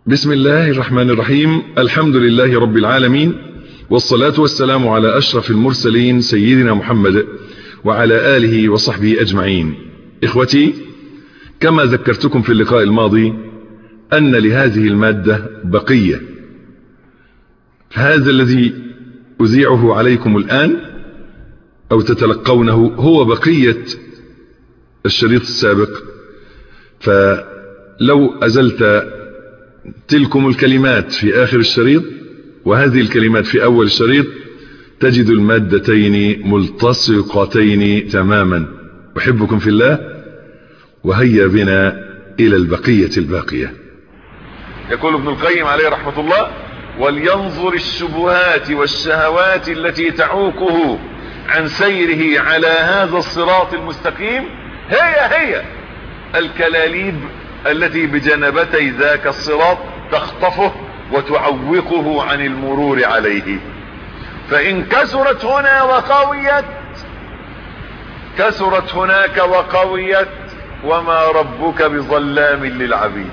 بسم الله الرحمن الرحيم الحمد لله رب العالمين والصلاة والسلام على أشرف المرسلين سيدنا محمد وعلى آله وصحبه أجمعين إخوتي كما ذكرتكم في اللقاء الماضي أن لهذه المادة بقية هذا الذي أذيعه عليكم الآن أو تتلقونه هو بقية الشريط السابق فلو أزلت تلكم الكلمات في آخر الشريط وهذه الكلمات في أول الشريط تجد المادتين ملتصقتين تماما أحبكم في الله وهيا بنا إلى البقية الباقية يقول ابن القيم عليه رحمة الله ولينظر الشبهات والشهوات التي تعوقه عن سيره على هذا الصراط المستقيم هي هي الكلاليب التي بجنبتي ذاك الصراط تخطفه وتعوقه عن المرور عليه فإن كثرت هنا وقويت كثرت هناك وقويت وما ربك بظلام للعبيد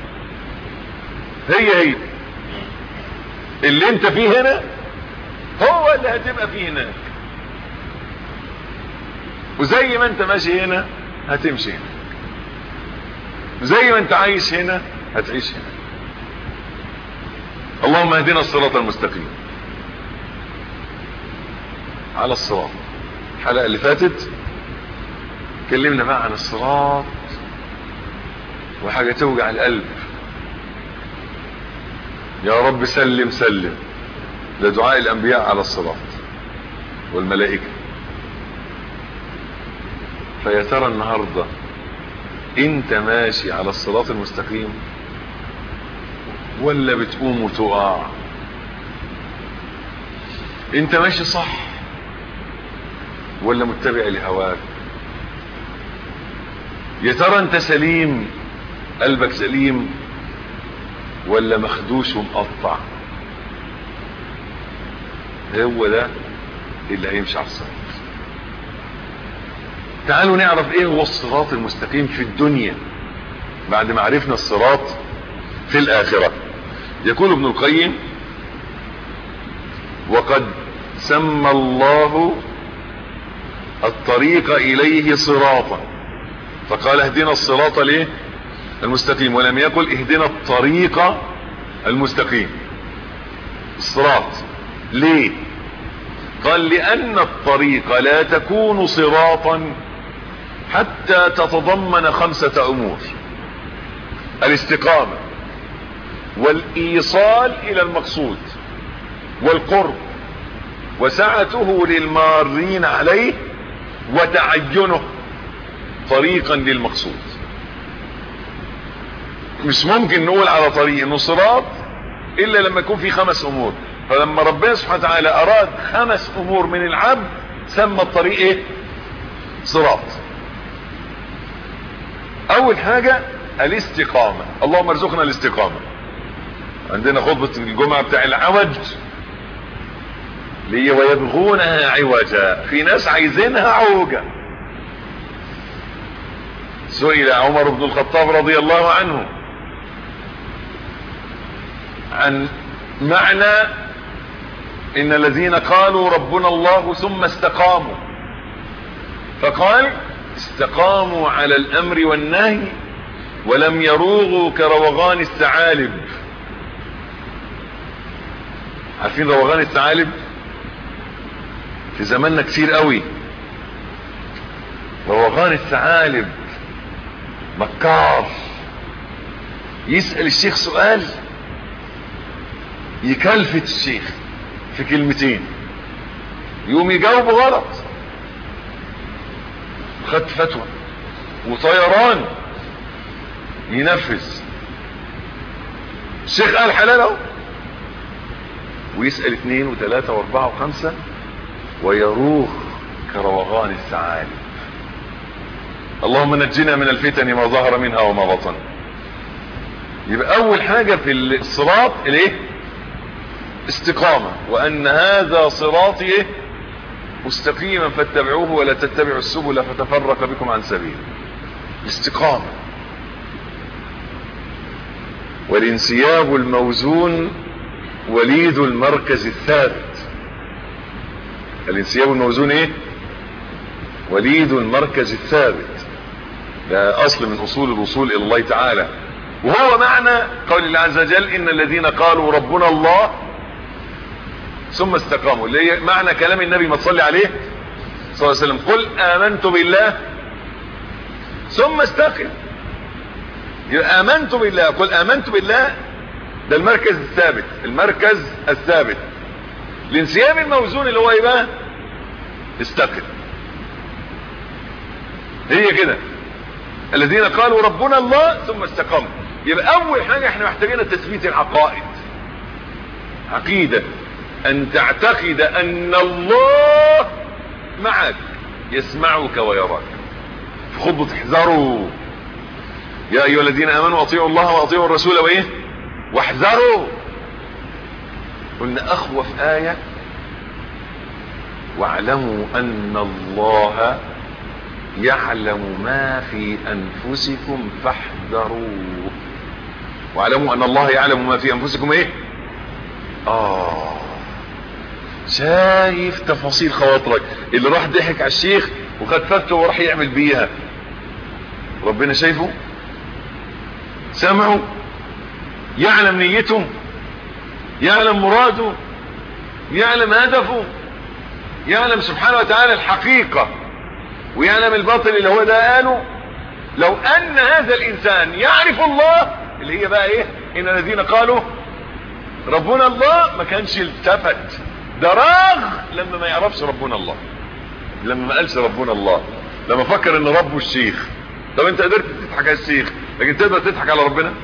هي هي اللي انت فيه هنا هو اللي هتبقى فيه هناك وزي ما انت ماشي هنا هتمشي هنا زي ما انت عايش هنا هتعيش هنا اللهم اهدنا الصراط المستقيم على الصراط الحلقة اللي فاتت اتكلمنا بقى عن الصراط وحاجة توجع القلب يا رب سلم سلم ده دعاء الانبياء على الصراط والملائكة فيا ترى النهاردة انت ماشي على الصراط المستقيم ولا بتقوم وتقع انت ماشي صح ولا متبع لهواك يا ترى انت سليم قلبك سليم ولا مخدوش ومقطع هو ده اللي هيمشي على الصراط تعالوا نعرف ايه هو الصراط المستقيم في الدنيا بعد ما عرفنا الصراط في الاخرة يقول ابن القيم وقد سمى الله الطريق اليه صراطا فقال اهدنا الصراط ليه المستقيم ولم يقل اهدنا الطريق المستقيم الصراط ليه قال لان الطريق لا تكون صراطا حتى تتضمن خمسة امور الاستقامة والايصال الى المقصود والقرب وسعته للمارين عليه وتعينه طريقا للمقصود مش ممكن نقول على طريق انه صراط الا لما يكون في خمس امور فلما ربنا سبحانه وتعالى اراد خمس امور من العبد سمى الطريق ايه صراط اول حاجة الاستقامة اللهم ارزقنا الاستقامة عندنا خطبة الجمعة بتاع العوج ليه ويبغونها عوجا في ناس عايزينها عوجة سئل عمر بن الخطاب رضي الله عنه عن معنى ان الذين قالوا ربنا الله ثم استقاموا فقال استقاموا على الامر والنهي ولم يروغوا كروغان الثعالب عارفين روغان الثعالب في زماننا كتير قوي روغان الثعالب مكار يسأل الشيخ سؤال يكلفت الشيخ في كلمتين يقوم يجاوبه غلط خدت فتوى وطيران ينفذ الشيخ قال حلال اهو ويسأل اثنين وثلاثة واربعة وخمسة ويروخ كروغان الثعالب اللهم نجنا من الفتن ما ظهر منها وما بطن يبقى اول حاجة في الصراط الايه استقامة وان هذا صراطي ايه مستقيما فاتبعوه ولا تتبعوا السبل فتفرق بكم عن سبيل الاستقامة والانسياب الموزون وليد المركز الثابت الانسياب الموزون ايه وليد المركز الثابت ده اصل من اصول الوصول الى الله تعالى وهو معنى قول الله عز وجل ان الذين قالوا ربنا الله ثم استقاموا اللي هي معنى كلام النبي ما تصلي عليه صلى الله عليه وسلم قل امنت بالله ثم استقم يبقى امنت بالله قل امنت بالله ده المركز الثابت المركز الثابت الانسياب الموزون اللي هو ايه بقى استقم هي كده الذين قالوا ربنا الله ثم استقاموا يبقى اول حاجة احنا محتاجين تثبيت العقائد عقيدة ان تعتقد ان الله معك يسمعك ويراك في خطبة احذروا يا ايها الذين امنوا اطيعوا الله واطيعوا الرسول وايه واحذروا قلنا اخوف آية واعلموا ان الله يعلم ما في انفسكم فاحذروه واعلموا ان الله يعلم ما في انفسكم ايه اه شايف تفاصيل خواطرك اللي راح ضحك على الشيخ وخد فته وراح يعمل بيها ربنا شايفه سامعه يعلم نيته يعلم مراده يعلم هدفه يعلم سبحانه وتعالى الحقيقة ويعلم الباطل اللي هو ده قاله لو ان هذا الانسان يعرف الله اللي هي بقى ايه ان الذين قالوا ربنا الله ما كانش التفت ده راغ لما ما يعرفش ربنا الله لما ما قالش ربنا الله لما فكر ان ربه الشيخ طب انت قدرت تضحك على الشيخ لكن تقدر تضحك على ربنا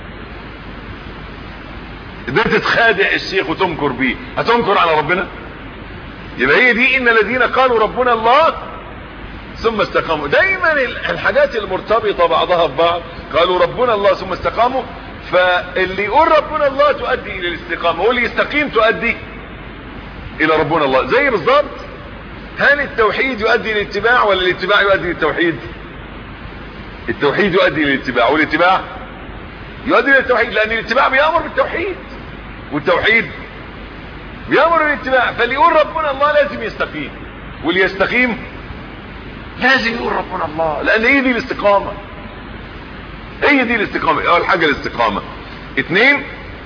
قدرت تخادع الشيخ وتنكر بيه هتنكر على ربنا يبقى هي دي ان الذين قالوا ربنا الله ثم استقاموا دايما الحاجات المرتبطة بعضها ببعض قالوا ربنا الله ثم استقاموا فاللي يقول ربنا الله تؤدي الى الاستقامة واللي يستقيم تؤدي الى ربنا الله زي بالظبط هل التوحيد يؤدي للاتباع ولا الاتباع يؤدي للتوحيد التوحيد يؤدي للاتباع والاتباع يؤدي للتوحيد لان الاتباع بيامر بالتوحيد والتوحيد بيامر بالاتباع فاللي يقول ربنا الله لازم يستقيم واللي يستقيم لازم يقول ربنا الله لان هي دي الاستقامة هي دي الاستقامة اول حاجة الاستقامة اتنين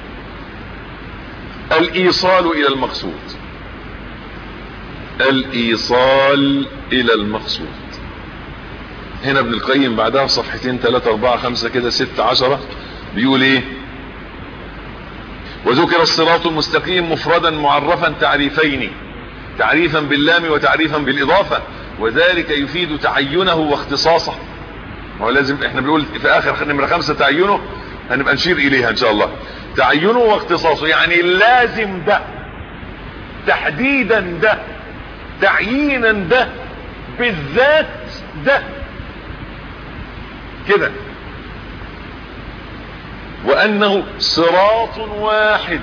الايصال الى المقصود الايصال الى المقصود هنا ابن القيم بعدها في صفحتين 3 4 5 كده 6 10 بيقول ايه وذكر الصراط المستقيم مفردا معرفا تعريفين تعريفا باللام وتعريفا بالاضافة وذلك يفيد تعينه واختصاصه هو لازم احنا بنقول في اخر نمرة خمسة تعينه هنبقى نشير اليها ان شاء الله تعينه واختصاصه يعني لازم ده تحديدا ده تعيينا ده بالذات ده كده وانه صراط واحد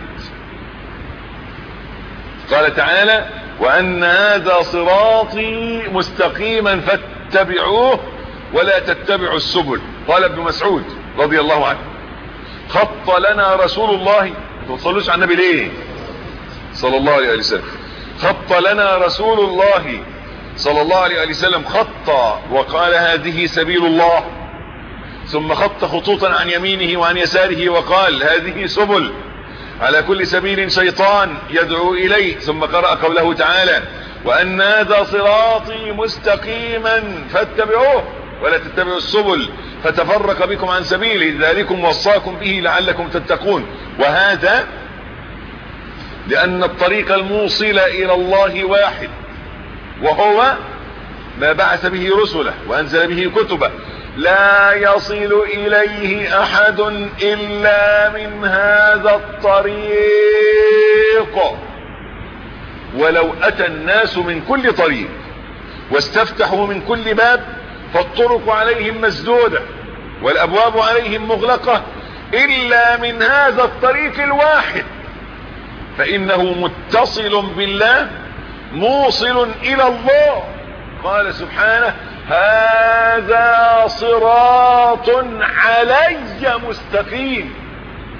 قال تعالى وان هذا صراطي مستقيما فاتبعوه ولا تتبعوا السبل قال ابن مسعود رضي الله عنه خط لنا رسول الله ما تصلوش على النبي ليه صلى الله عليه وسلم خط لنا رسول الله صلى الله عليه وسلم خطا وقال هذه سبيل الله ثم خط خطوطا عن يمينه وعن يساره وقال هذه سبل على كل سبيل شيطان يدعو إليه ثم قرأ قوله تعالى وأن هذا صراطي مستقيما فاتبعوه ولا تتبعوا السبل فتفرق بكم عن سبيله ذلكم وصاكم به لعلكم تتقون وهذا لأن الطريق الموصل إلى الله واحد وهو ما بعث به رسله وأنزل به كتبه لا يصل إليه أحد إلا من هذا الطريق ولو أتى الناس من كل طريق واستفتحوا من كل باب فالطرق عليهم مسدودة والأبواب عليهم مغلقة إلا من هذا الطريق الواحد فإنه متصل بالله موصل إلى الله قال سبحانه هذا صراط علي مستقيم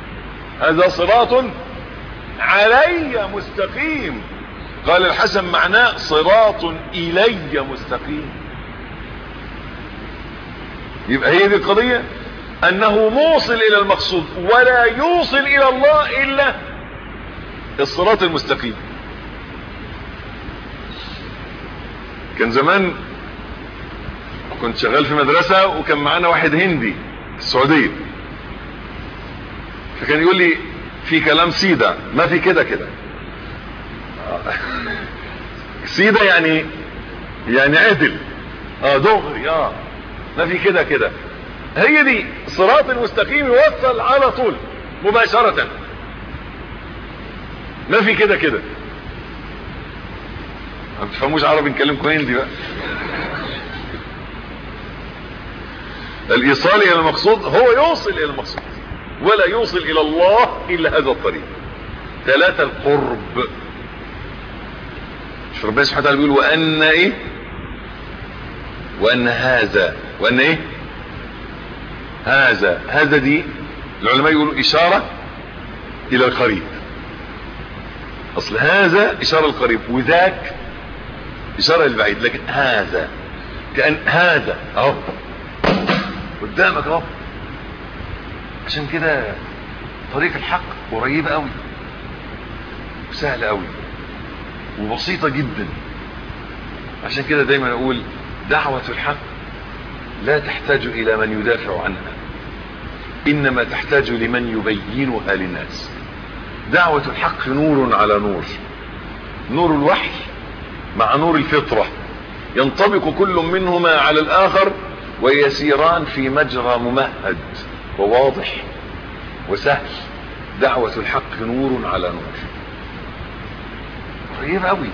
هذا صراط علي مستقيم قال الحسن معناه صراط الي مستقيم يبقى هي دي القضية انه موصل الى المقصود ولا يوصل الى الله الا الصراط المستقيم كان زمان كنت شغال في مدرسة وكان معانا واحد هندي في السعودية فكان يقول لي في كلام سيدة ما في كده كده سيدة يعني يعني عدل اه دغري اه ما في كده كده هي دي صراط المستقيم يوصل على طول مباشرة ما في كده كده ما بتفهموش عربي نكلمكم هندي بقى الايصال الى المقصود هو يوصل الى المقصود ولا يوصل الى الله الا هذا الطريق ثلاثة القرب مش ربنا سبحانه وتعالى بيقول وان ايه وان هذا وان ايه هذا هذا دي العلماء يقولوا اشارة الى القريب اصل هذا اشارة القريب وذاك اشارة للبعيد لكن هذا كأن هذا اهو قدامك اهو عشان كده طريق الحق قريبة قوي وسهلة قوي وبسيطة جدا عشان كده دايما اقول دعوة الحق لا تحتاج الى من يدافع عنها انما تحتاج لمن يبينها للناس دعوة الحق نور على نور نور الوحي مع نور الفطرة ينطبق كل منهما على الاخر ويسيران في مجرى ممهد وواضح وسهل دعوة الحق نور على نور قريب قوي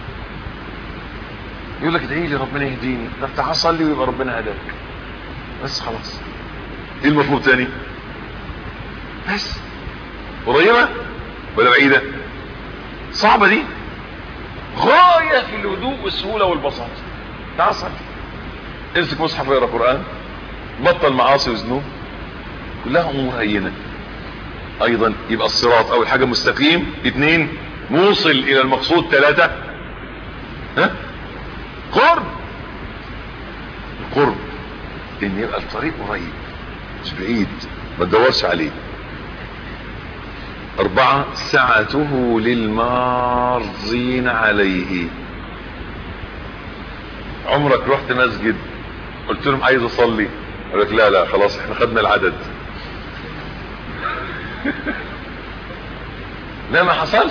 يقول لك ادعي لي ربنا يهديني طب تعال صلي ويبقى ربنا هداك بس خلاص ايه المطلوب تاني بس قريبة ولا بعيدة صعبة دي غاية في الهدوء والسهولة والبساطة تعال صلي امسك مصحف ويقرا قرآن بطل معاصي وذنوب كلها امور هينة ايضا يبقى الصراط اول حاجة مستقيم اتنين موصل الى المقصود ثلاثة ها قرب القرب ان يبقى الطريق قريب مش بعيد ما تدورش عليه اربعة سعته للمارزين عليه عمرك رحت مسجد قلت لهم عايز اصلي قال لك لا لا خلاص احنا خدنا العدد لا ما حصلش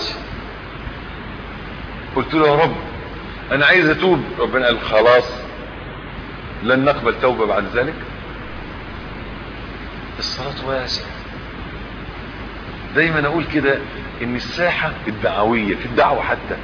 قلت له يا رب انا عايز اتوب ربنا قال خلاص لن نقبل توبة بعد ذلك الصلاة واسع دايما اقول كده ان الساحة الدعوية في الدعوة حتى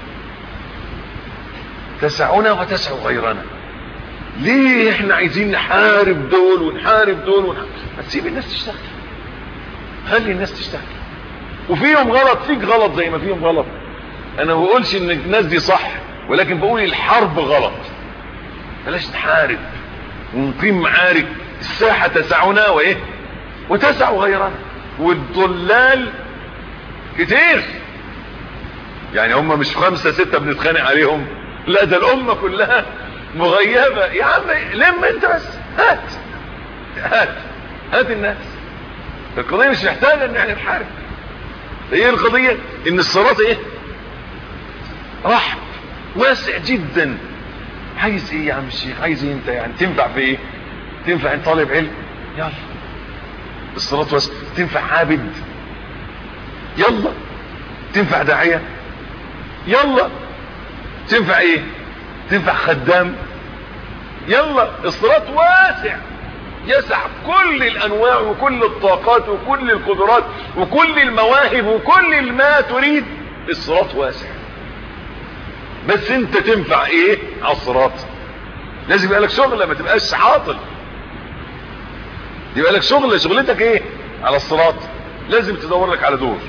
تسعنا وتسع غيرنا ليه احنا عايزين نحارب دول ونحارب دول ونحارب ما تسيب الناس تشتغل خلي الناس تشتغل وفيهم غلط فيك غلط زي ما فيهم غلط انا ما بقولش ان الناس دي صح ولكن بقول الحرب غلط بلاش نحارب ونقيم معارك الساحة تسعنا وايه وتسع غيرنا والضلال كتير يعني هم مش خمسة ستة بنتخانق عليهم لا ده الامة كلها مغيبة يا عم لم انت بس هات هات هات الناس القضية مش محتاجة ان احنا نحارب هي القضية ان الصراط ايه رحب واسع جدا عايز ايه يا عم الشيخ عايز ايه انت يعني تنفع في ايه تنفع انت طالب علم يلا الصراط واسع تنفع عابد يلا تنفع داعية يلا تنفع ايه تنفع خدام يلا الصراط واسع يسع كل الانواع وكل الطاقات وكل القدرات وكل المواهب وكل ما تريد الصراط واسع بس انت تنفع ايه على الصراط لازم يبقى لك شغلة ما تبقاش عاطل يبقى لك شغلة شغلتك ايه على الصراط لازم تدور لك على دور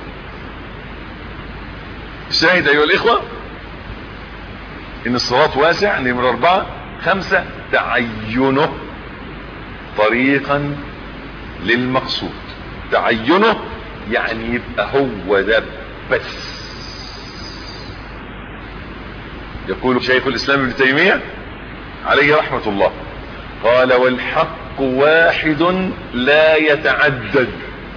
الشاهد ايها الاخوة ان الصراط واسع نمرة اربعة خمسة تعينه طريقا للمقصود تعينه يعني يبقى هو ده بس يقول شيخ الاسلام ابن تيمية عليه رحمة الله قال والحق واحد لا يتعدد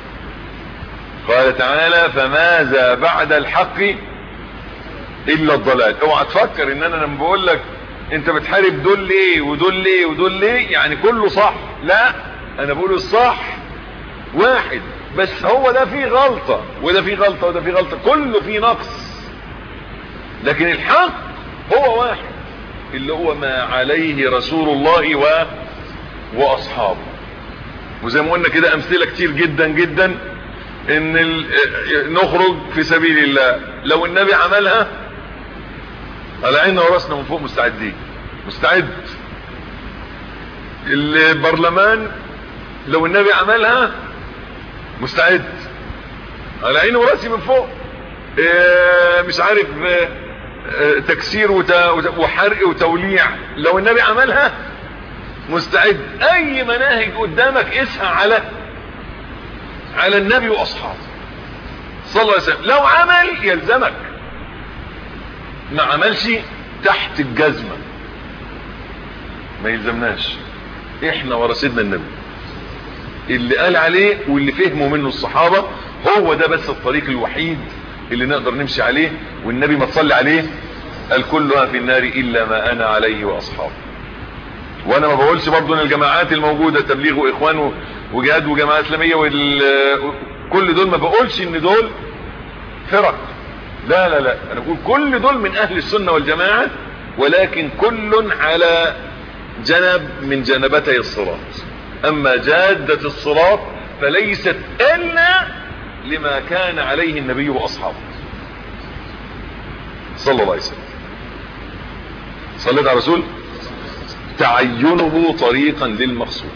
قال تعالى فماذا بعد الحق الا الضلال اوعى تفكر ان انا لما بقول لك انت بتحارب دول ليه ودول ليه ودول ليه يعني كله صح لا انا بقول الصح واحد بس هو ده فيه غلطة وده فيه غلطة وده فيه غلطة كله فيه نقص لكن الحق هو واحد اللي هو ما عليه رسول الله و... واصحابه وزي ما قلنا كده امثلة كتير جدا جدا ان ال... نخرج في سبيل الله لو النبي عملها على عيننا وراسنا من فوق مستعدين مستعد البرلمان لو النبي عملها مستعد على عيني وراسي من فوق إيه مش عارف إيه تكسير وحرق وتوليع لو النبي عملها مستعد اي مناهج قدامك اسعى على على النبي واصحابه صلى الله عليه وسلم لو عمل يلزمك ما عملش تحت الجزمة ما يلزمناش احنا ورا سيدنا النبي اللي قال عليه واللي فهموا منه الصحابة هو ده بس الطريق الوحيد اللي نقدر نمشي عليه والنبي ما تصلي عليه قال كلها في النار الا ما انا عليه واصحابي وانا ما بقولش برضو ان الجماعات الموجودة تبليغ واخوان وجهاد وجماعة اسلامية وكل دول ما بقولش ان دول فرق لا لا لا انا بقول كل دول من اهل السنة والجماعة ولكن كل على جنب من جنبتي الصراط اما جادة الصراط فليست الا لما كان عليه النبي واصحابه صلى الله عليه وسلم صليت على رسول تعينه طريقا للمقصود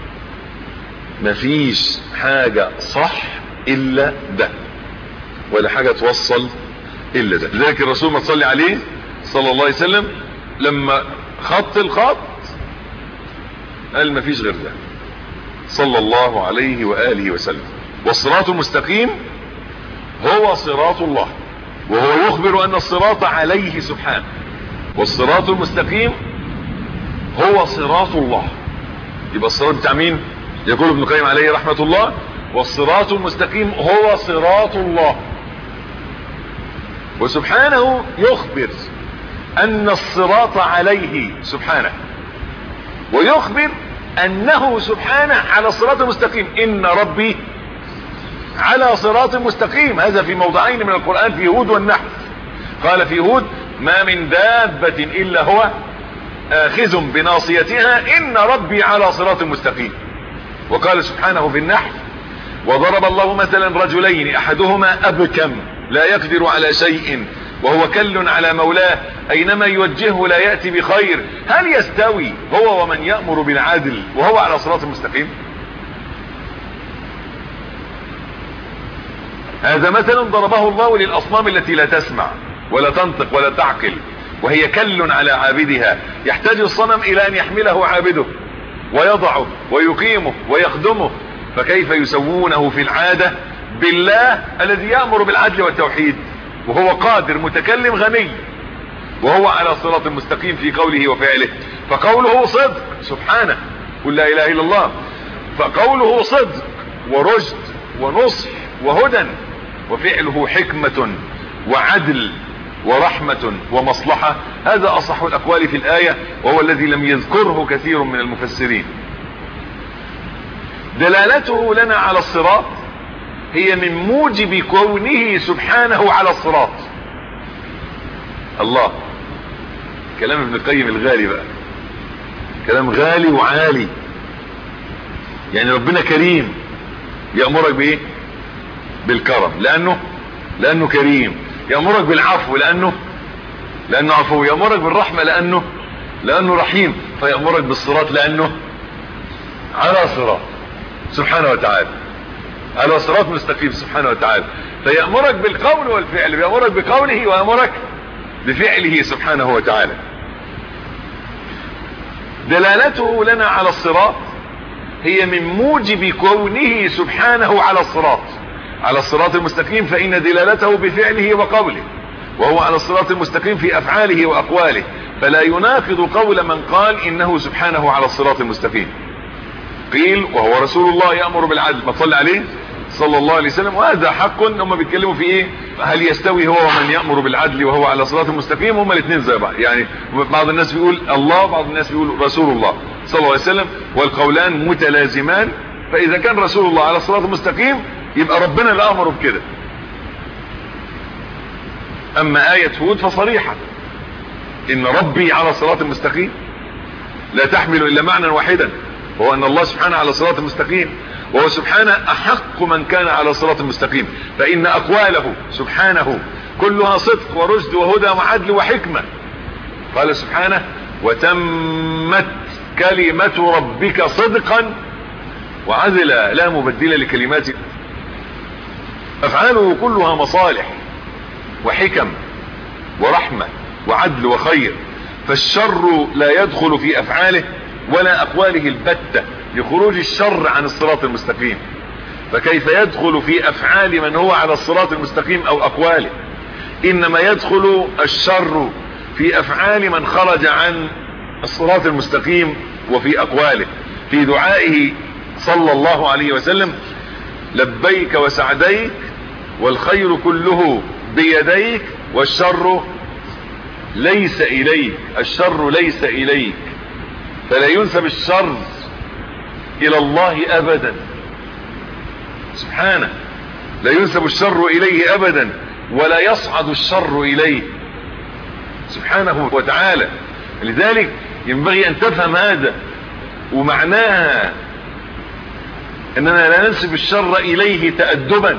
مفيش حاجة صح الا ده ولا حاجة توصل الا ده لذلك الرسول ما تصلي عليه صلى الله عليه وسلم لما خط الخط قال مفيش غير ده صلى الله عليه وآله وسلم والصراط المستقيم هو صراط الله وهو يخبر ان الصراط عليه سبحانه والصراط المستقيم هو صراط الله يبقى الصراط بتاع مين يقول ابن القيم عليه رحمة الله والصراط المستقيم هو صراط الله وسبحانه يخبر ان الصراط عليه سبحانه ويخبر انه سبحانه على صراط مستقيم ان ربي على صراط مستقيم هذا في موضعين من القرآن في هود والنحل قال في هود ما من دابة الا هو اخذ بناصيتها ان ربي على صراط مستقيم وقال سبحانه في النحل وضرب الله مثلا رجلين احدهما ابكم لا يقدر على شيء وهو كل على مولاه اينما يوجهه لا يأتي بخير هل يستوي هو ومن يأمر بالعدل وهو على صراط مستقيم هذا مثل ضربه الله للاصنام التي لا تسمع ولا تنطق ولا تعقل وهي كل على عابدها يحتاج الصنم الى ان يحمله عابده ويضعه ويقيمه ويخدمه فكيف يسوونه في العادة بالله الذي يأمر بالعدل والتوحيد وهو قادر متكلم غني وهو على صراط مستقيم في قوله وفعله فقوله صدق سبحانه قل لا اله الا الله فقوله صدق ورشد ونصح وهدى وفعله حكمة وعدل ورحمة ومصلحة هذا اصح الاقوال في الاية وهو الذي لم يذكره كثير من المفسرين دلالته لنا على الصراط هي من موجب كونه سبحانه على الصراط الله كلام ابن القيم الغالي بقى كلام غالي وعالي يعني ربنا كريم يأمرك بايه بالكرم لانه لانه كريم يأمرك بالعفو لانه لانه عفو يأمرك بالرحمة لانه لانه رحيم فيأمرك بالصراط لانه على صراط سبحانه وتعالى على صراط مستقيم سبحانه وتعالى فيأمرك بالقول والفعل يأمرك بقوله ويأمرك بفعله سبحانه وتعالى دلالته لنا على الصراط هي من موجب كونه سبحانه على الصراط على الصراط المستقيم فإن دلالته بفعله وقوله وهو على الصراط المستقيم في أفعاله وأقواله فلا يناقض قول من قال إنه سبحانه على الصراط المستقيم قيل وهو رسول الله يأمر بالعدل ما تصلي عليه صلى الله عليه وسلم وهذا حق هم بيتكلموا في ايه هل يستوي هو ومن يأمر بالعدل وهو على صراط المستقيم هم الاثنين زي بعض يعني بعض الناس بيقول الله بعض الناس بيقول رسول الله صلى الله عليه وسلم والقولان متلازمان فاذا كان رسول الله على الصراط المستقيم يبقى ربنا اللي امره بكده اما آية هود فصريحة ان ربي على صراط المستقيم لا تحمل الا معنى واحدا وهو ان الله سبحانه على صراط المستقيم وهو سبحانه احق من كان على صراط المستقيم فان اقواله سبحانه كلها صدق ورشد وهدى وعدل وحكمة قال سبحانه وتمت كلمة ربك صدقا وعدلا لا مبدل لكلماته افعاله كلها مصالح وحكم ورحمة وعدل وخير فالشر لا يدخل في افعاله ولا اقواله البتة لخروج الشر عن الصراط المستقيم فكيف يدخل في افعال من هو على الصراط المستقيم او اقواله انما يدخل الشر في افعال من خرج عن الصراط المستقيم وفي اقواله في دعائه صلى الله عليه وسلم لبيك وسعديك والخير كله بيديك والشر ليس اليك الشر ليس اليك فلا ينسب الشر الى الله ابدا سبحانه لا ينسب الشر اليه ابدا ولا يصعد الشر اليه سبحانه وتعالى لذلك ينبغي ان تفهم هذا ومعناها اننا لا ننسب الشر اليه تأدبا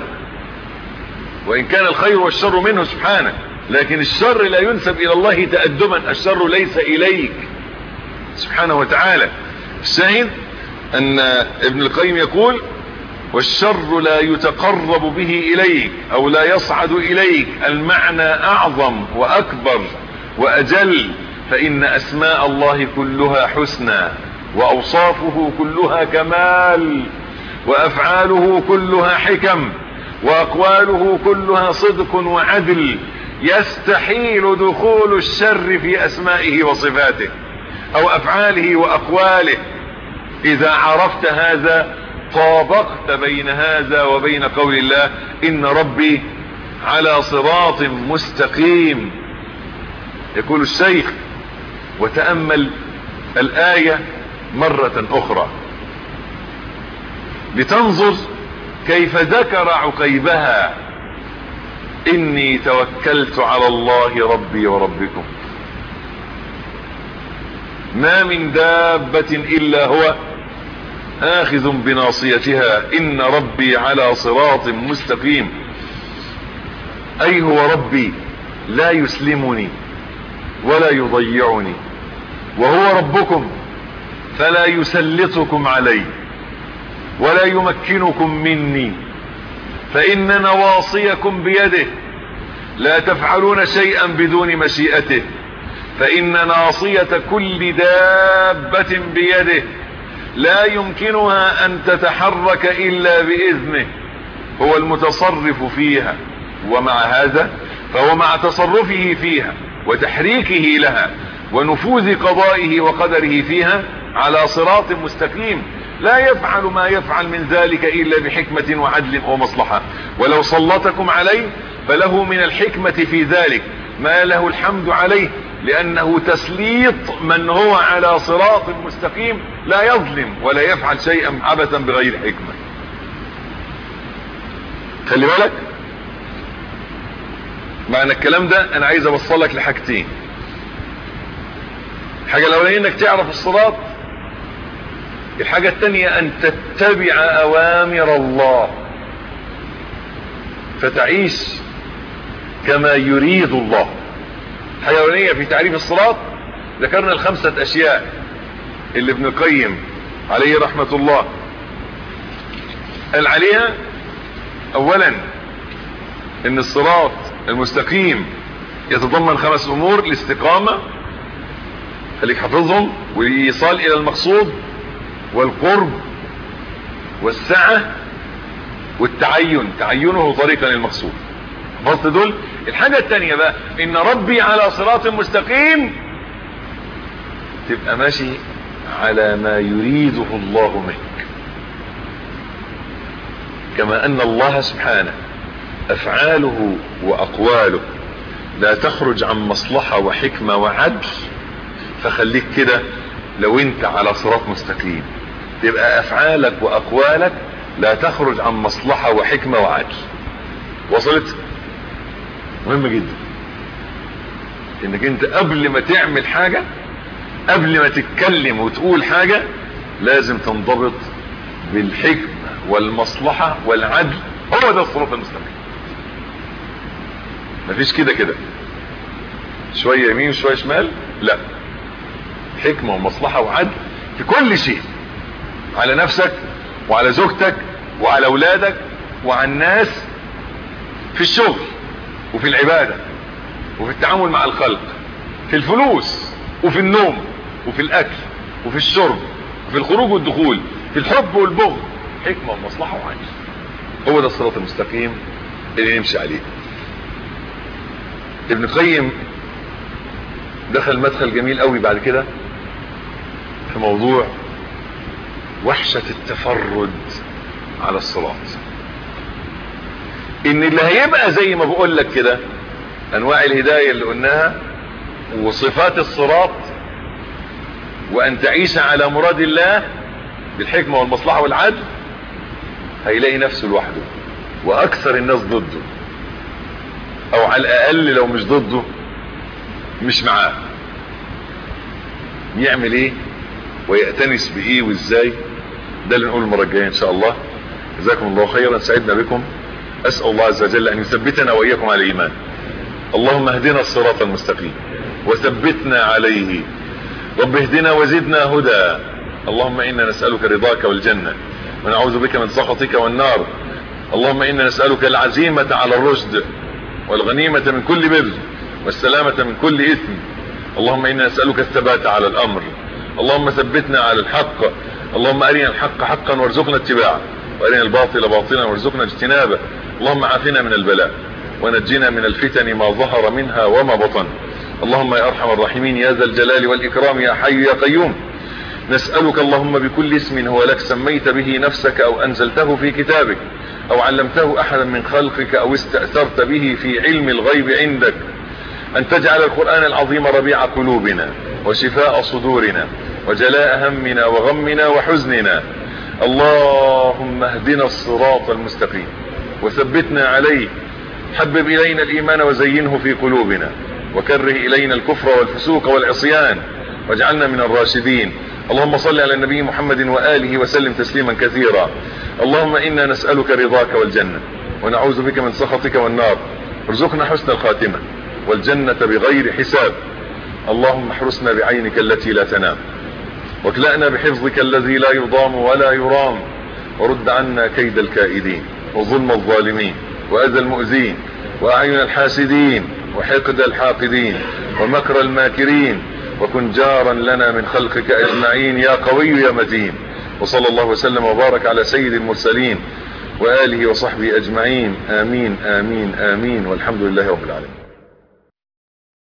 وان كان الخير والشر منه سبحانه لكن الشر لا ينسب الى الله تأدبا الشر ليس اليك سبحانه وتعالى الشاهد ان ابن القيم يقول والشر لا يتقرب به اليك او لا يصعد اليك المعنى اعظم واكبر واجل فان اسماء الله كلها حسنى واوصافه كلها كمال وافعاله كلها حكم واقواله كلها صدق وعدل يستحيل دخول الشر في اسمائه وصفاته او افعاله واقواله اذا عرفت هذا طابقت بين هذا وبين قول الله ان ربي على صراط مستقيم يقول الشيخ وتأمل الآية مرة أخرى لتنظر كيف ذكر عقيبها إني توكلت على الله ربي وربكم ما من دابة إلا هو آخذ بناصيتها إن ربي على صراط مستقيم أي هو ربي لا يسلمني ولا يضيعني وهو ربكم فلا يسلطكم علي ولا يمكنكم مني فإن نواصيكم بيده لا تفعلون شيئا بدون مشيئته فإن ناصية كل دابة بيده لا يمكنها أن تتحرك إلا بإذنه هو المتصرف فيها ومع هذا فهو مع تصرفه فيها وتحريكه لها ونفوذ قضائه وقدره فيها على صراط مستقيم لا يفعل ما يفعل من ذلك إلا بحكمة وعدل ومصلحة ولو سلطكم عليه فله من الحكمة في ذلك ما له الحمد عليه لأنه تسليط من هو على صراط مستقيم لا يظلم ولا يفعل شيئا عبثا بغير حكمة خلي بالك معنى الكلام ده انا عايز اوصلك لحاجتين الحاجة الاولانية انك تعرف الصراط الحاجة التانية ان تتبع اوامر الله فتعيش كما يريد الله الحاجة الاولانية في تعريف الصراط ذكرنا الخمسة اشياء اللي ابن القيم عليه رحمة الله قال عليها اولا ان الصراط المستقيم يتضمن خمس امور الاستقامة خليك حافظهم والايصال الى المقصود والقرب والسعة والتعين تعينه طريقا للمقصود حفظت دول الحاجة التانية بقى ان ربي على صراط مستقيم تبقى ماشي على ما يريده الله منك كما ان الله سبحانه افعاله واقواله لا تخرج عن مصلحة وحكمة وعدل فخليك كده لو انت على صراط مستقيم تبقى افعالك واقوالك لا تخرج عن مصلحة وحكمة وعدل وصلت مهم جدا انك انت قبل ما تعمل حاجة قبل ما تتكلم وتقول حاجة لازم تنضبط بالحكمة والمصلحة والعدل هو ده الصراط المستقيم مفيش كده كده شوية يمين وشوية شمال لا حكمة ومصلحة وعدل في كل شيء على نفسك وعلى زوجتك وعلى اولادك وعلى الناس في الشغل وفي العبادة وفي التعامل مع الخلق في الفلوس وفي النوم وفي الاكل وفي الشرب وفي الخروج والدخول في الحب والبغض حكمة ومصلحة وعدل هو ده الصراط المستقيم اللي نمشي عليه ابن قيم دخل مدخل جميل قوي بعد كده في موضوع وحشة التفرد على الصراط ان اللي هيبقى زي ما بقول لك كده انواع الهداية اللي قلناها وصفات الصراط وان تعيش على مراد الله بالحكمة والمصلحة والعدل هيلاقي نفسه لوحده واكثر الناس ضده او على الاقل لو مش ضده مش معاه يعمل ايه ويأتنس بايه وازاي ده اللي نقول المرة الجاية ان شاء الله جزاكم الله خيرا سعدنا بكم اسأل الله عز وجل ان يثبتنا واياكم على الايمان اللهم اهدنا الصراط المستقيم وثبتنا عليه رب اهدنا وزدنا هدى اللهم انا نسألك رضاك والجنة ونعوذ بك من سخطك والنار اللهم انا نسألك العزيمة على الرشد والغنيمة من كل بر والسلامة من كل اثم اللهم انا نسألك الثبات على الامر اللهم ثبتنا على الحق اللهم ارنا الحق حقا وارزقنا اتباعه وارنا الباطل باطلا وارزقنا اجتنابه اللهم عافنا من البلاء ونجنا من الفتن ما ظهر منها وما بطن اللهم يا ارحم الراحمين يا ذا الجلال والاكرام يا حي يا قيوم نسألك اللهم بكل اسم هو لك سميت به نفسك او انزلته في كتابك او علمته احدا من خلقك او استأثرت به في علم الغيب عندك ان تجعل القرآن العظيم ربيع قلوبنا وشفاء صدورنا وجلاء همنا وغمنا وحزننا اللهم اهدنا الصراط المستقيم وثبتنا عليه حبب الينا الايمان وزينه في قلوبنا وكره الينا الكفر والفسوق والعصيان واجعلنا من الراشدين اللهم صل على النبي محمد وآله وسلم تسليما كثيرا اللهم إنا نسألك رضاك والجنة ونعوذ بك من سخطك والنار ارزقنا حسن الخاتمة والجنة بغير حساب اللهم احرسنا بعينك التي لا تنام واكلأنا بحفظك الذي لا يضام ولا يرام ورد عنا كيد الكائدين وظلم الظالمين وأذى المؤذين وأعين الحاسدين وحقد الحاقدين ومكر الماكرين وكن جارا لنا من خلقك اجمعين يا قوي يا متين وصلى الله وسلم وبارك على سيد المرسلين وآله وصحبه اجمعين امين امين امين والحمد لله رب العالمين